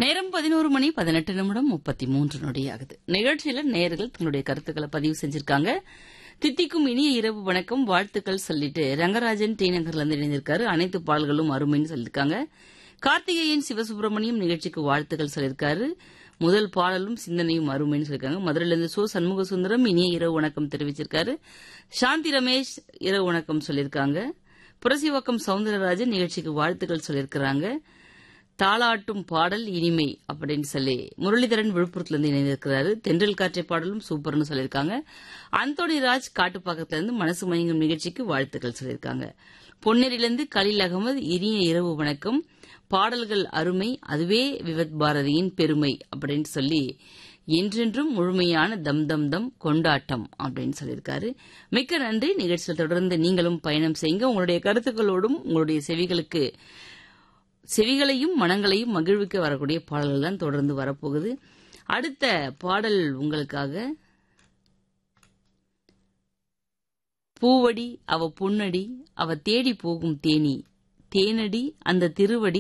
நேரம் பதினோரு மணி பதினெட்டு நிமிடம் முப்பத்தி மூன்று நொடியாகுது நிகழ்ச்சியில நேயர்கள் தங்களுடைய கருத்துக்களை பதிவு செஞ்சிருக்காங்க தித்திக்கும் இனிய இரவு வணக்கம் வாழ்த்துக்கள் சொல்லிட்டு ரங்கராஜன் டி நகர்ல இருந்து இணைந்திருக்காரு அனைத்து பாடல்களும் அருமைன்னு சொல்லியிருக்காங்க கார்த்திகேயன் சிவசுப்பிரமணியம் நிகழ்ச்சிக்கு வாழ்த்துக்கள் சொல்லியிருக்காரு முதல் பாடலும் சிந்தனையும் அருமைன்னு சொல்லியிருக்காங்க மதுரையில இருந்து சோ சண்முக சுந்தரம் இனிய இரவு வணக்கம் தெரிவிச்சிருக்காரு சாந்தி ரமேஷ் இரவு வணக்கம் சொல்லியிருக்காங்க புரசிவாக்கம் சவுந்தரராஜன் நிகழ்ச்சிக்கு வாழ்த்துக்கள் சொல்லியிருக்கிறாங்க தாளாட்டும் பாடல் இனிமை அப்படின்னு சொல்லி முரளிதரன் விழுப்புரத்துல இருந்து இணைந்திருக்கிறாரு தென்றல் காற்றை பாடலும் சூப்பர்னு சொல்லியிருக்காங்க அந்தோணி ராஜ் காட்டுப்பாக்கத்துல இருந்து மனசு மயங்கும் நிகழ்ச்சிக்கு வாழ்த்துக்கள் சொல்லியிருக்காங்க பொன்னேரியிலிருந்து கலீல் அகமது இனிய இரவு வணக்கம் பாடல்கள் அருமை அதுவே விவத் பாரதியின் பெருமை அப்படின்னு சொல்லி என்றென்றும் முழுமையான தம் தம் தம் கொண்டாட்டம் அப்படின்னு சொல்லியிருக்காரு மிக்க நன்றி நிகழ்ச்சியில் தொடர்ந்து நீங்களும் பயணம் செய்யுங்க உங்களுடைய கருத்துக்களோடும் உங்களுடைய செவிகளுக்கு செவிகளையும் மனங்களையும் மகிழ்விக்க வரக்கூடிய பாடல்கள் தான் தொடர்ந்து வரப்போகுது அடுத்த பாடல் உங்களுக்காக பூவடி அவ பொன்னடி அவ தேடி போகும் தேனி தேனடி அந்த திருவடி